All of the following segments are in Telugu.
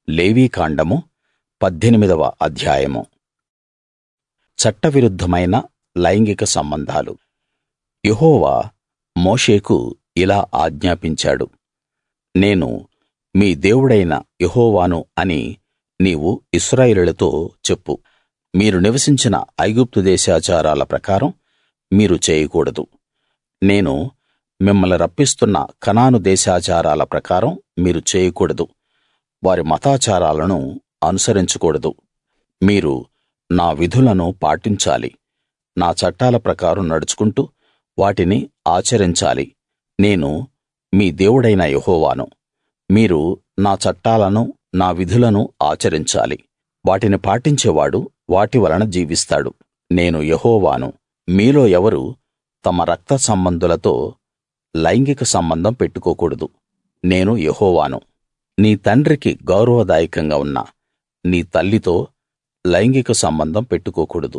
లేవీకాండము పద్దెనిమిదవ అధ్యాయము చట్టవిరుద్ధమైన లైంగిక సంబంధాలు యెహోవా మోషేకు ఇలా ఆజ్ఞాపించాడు నేను మీ దేవుడైన యెహోవాను అని నీవు ఇశ్రాయేలీయులతో చెప్పు మీరు నివసించిన ఐగుప్తు దేశాచారాల ప్రకారం మీరు చేయకూడదు నేను మిమ్మల్ని రప్పిస్తున్న కనాను దేశాచారాల ప్రకారం మీరు చేయకూడదు వారి మతాచారాలను అనుసరించకూడదు మీరు నా విధులను పాటించాలి నా చట్టాల ప్రకారం నడుచుకుంటూ వాటిని ఆచరించాలి నేను మీ దేవుడైన యెహోవాను మీరు నా చట్టాలను నా విధులను ఆచరించాలి వాటిని పాటించేవాడు వాటి వలన జీవిస్తాడు నేను యెహోవాను మీలో ఎవరు తమ రక్త సంబంధులతో లైంగిక సంబంధం పెట్టుకోకూడదు నేను యెహోవాను నీ తండ్రికి గౌరవదాయకంగా ఉన్న నీ తల్లితో లైంగిక సంబంధం పెట్టుకోకూడదు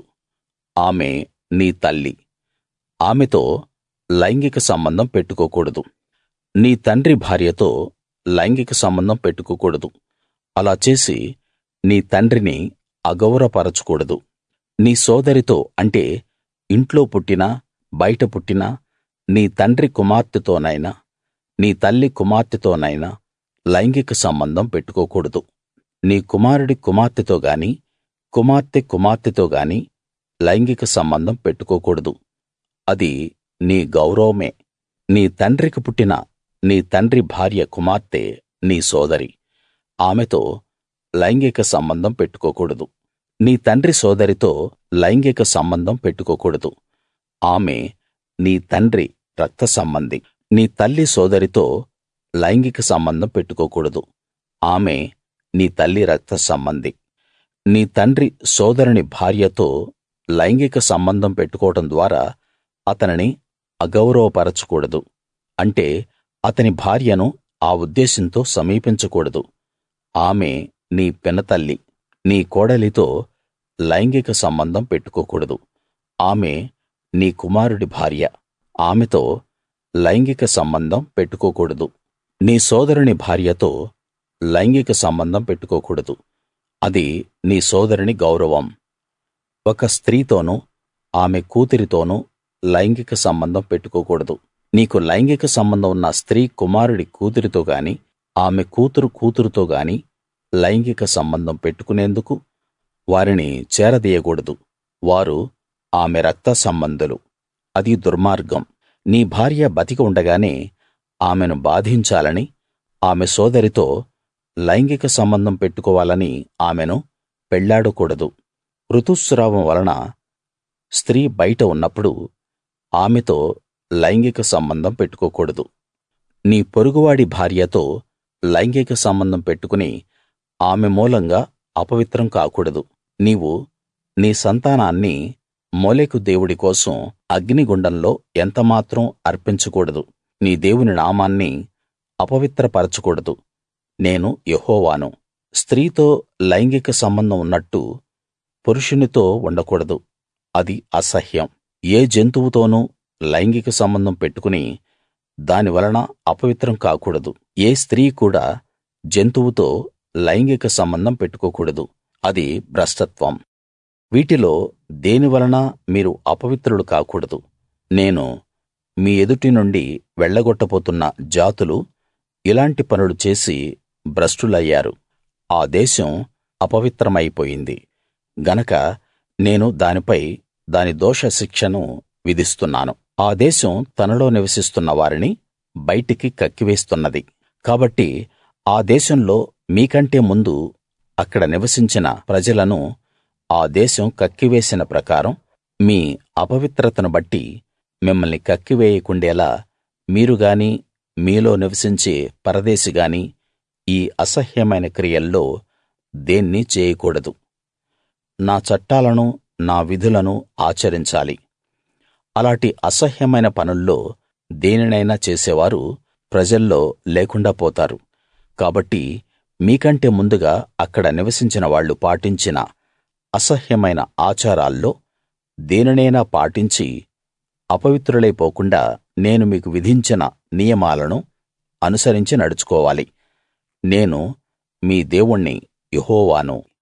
ఆమె నీ తల్లి ఆమెతో లైంగిక సంబంధం పెట్టుకోకూడదు నీ తండ్రి భార్యతో లైంగిక సంబంధం పెట్టుకోకూడదు అలా చేసి నీ తండ్రిని అగౌరవపరచకూడదు నీ సోదరితో అంటే ఇంట్లో పుట్టినా బయట పుట్టినా నీ తండ్రి కుమార్తెతోనైనా నీ తల్లి కుమార్తెతోనైనా లైంగిక సంబంధం పెట్టుకోకూడదు నీ కుమారుడి కుమార్తెతో గాని కుమార్తె కుమార్తెతో గాని లైంగిక సంబంధం పెట్టుకోకూడదు అది నీ గౌరవమే నీ తండ్రికి పుట్టిన నీ తండ్రి భార్య కుమార్తె నీ సోదరి ఆమెతో లైంగిక సంబంధం పెట్టుకోకూడదు నీ తండ్రి సోదరితో లైంగిక సంబంధం పెట్టుకోకూడదు ఆమె నీ తండ్రి రక్త సంబంధి నీ తల్లి సోదరితో లైంగిక సంబంధం పెట్టుకోకూడదు ఆమె నీ తల్లి రక్త సంబంధి నీ తండ్రి సోదరుని భార్యతో లైంగిక సంబంధం పెట్టుకోవడం ద్వారా అతనిని అగౌరవపరచకూడదు అంటే అతని భార్యను ఆ ఉద్దేశంతో సమీపించకూడదు ఆమె నీ పినతల్లి నీ కోడలితో లైంగిక సంబంధం పెట్టుకోకూడదు ఆమె నీ కుమారుడి భార్య ఆమెతో లైంగిక సంబంధం పెట్టుకోకూడదు నీ సోదరుని భార్యతో లైంగిక సంబంధం పెట్టుకోకూడదు అది నీ సోదరుని గౌరవం ఒక స్త్రీతోనూ ఆమె కూతురితోనూ లైంగిక సంబంధం పెట్టుకోకూడదు నీకు లైంగిక సంబంధం ఉన్న స్త్రీ కుమారుడి కూతురితో గాని ఆమె కూతురు కూతురుతో గాని లైంగిక సంబంధం పెట్టుకునేందుకు వారిని చేరదీయకూడదు వారు ఆమె రక్త సంబంధులు అది దుర్మార్గం నీ భార్య బతికి ఉండగానే ఆమెను బాధించాలని ఆమె సోదరితో లైంగిక సంబంధం పెట్టుకోవాలని ఆమెను పెళ్లాడకూడదు ఋతుస్రావం వలన స్త్రీ బయట ఉన్నప్పుడు ఆమెతో లైంగిక సంబంధం పెట్టుకోకూడదు నీ పొరుగువాడి భార్యతో లైంగిక సంబంధం పెట్టుకుని ఆమె మూలంగా అపవిత్రం కాకూడదు నీవు నీ సంతానాన్ని మోలెకు దేవుడి కోసం అగ్నిగుండంలో ఎంతమాత్రం అర్పించకూడదు నీ దేవుని నామాన్ని అపవిత్రపరచకూడదు నేను యెహోవాను స్త్రీతో లైంగిక సంబంధం ఉన్నట్టు పురుషునితో ఉండకూడదు అది అసహ్యం ఏ జంతువుతోనూ లైంగిక సంబంధం పెట్టుకుని దాని వలన అపవిత్రం కాకూడదు ఏ స్త్రీ కూడా జంతువుతో లైంగిక సంబంధం పెట్టుకోకూడదు అది భ్రష్టత్వం వీటిలో దేని వలన మీరు అపవిత్రులు కాకూడదు నేను మీ ఎదుటి నుండి వెళ్ళగొట్టబోతున్న జాతులు ఇలాంటి పనులు చేసి భ్రష్టులయ్యారు ఆ దేశం అపవిత్రమైపోయింది గనక నేను దానిపై దాని దోష శిక్షను విధిస్తున్నాను ఆ దేశం తనలో నివసిస్తున్న వారిని బయటికి కక్కివేస్తున్నది కాబట్టి ఆ దేశంలో మీకంటే ముందు అక్కడ నివసించిన ప్రజలను ఆ దేశం కక్కివేసిన ప్రకారం మీ అపవిత్రతను బట్టి మిమ్మల్ని కక్కివేయకుండేలా మీరు గాని మీలో నివసించే పరదేశి గాని ఈ అసహ్యమైన క్రియల్లో దేన్నీ చేయకూడదు నా చట్టాలను నా విధులను ఆచరించాలి అలాటి అసహ్యమైన పనుల్లో దేనినైనా చేసేవారు ప్రజల్లో లేకుండా పోతారు కాబట్టి మీకంటే ముందుగా అక్కడ నివసించిన వాళ్ళు పాటించిన అసహ్యమైన ఆచారాల్లో దేనినైనా పాటించి అపవిత్రులైపోకుండా నేను మీకు విధించిన నియమాలను అనుసరించి నడుచుకోవాలి నేను మీ దేవుణ్ణి యెహోవాను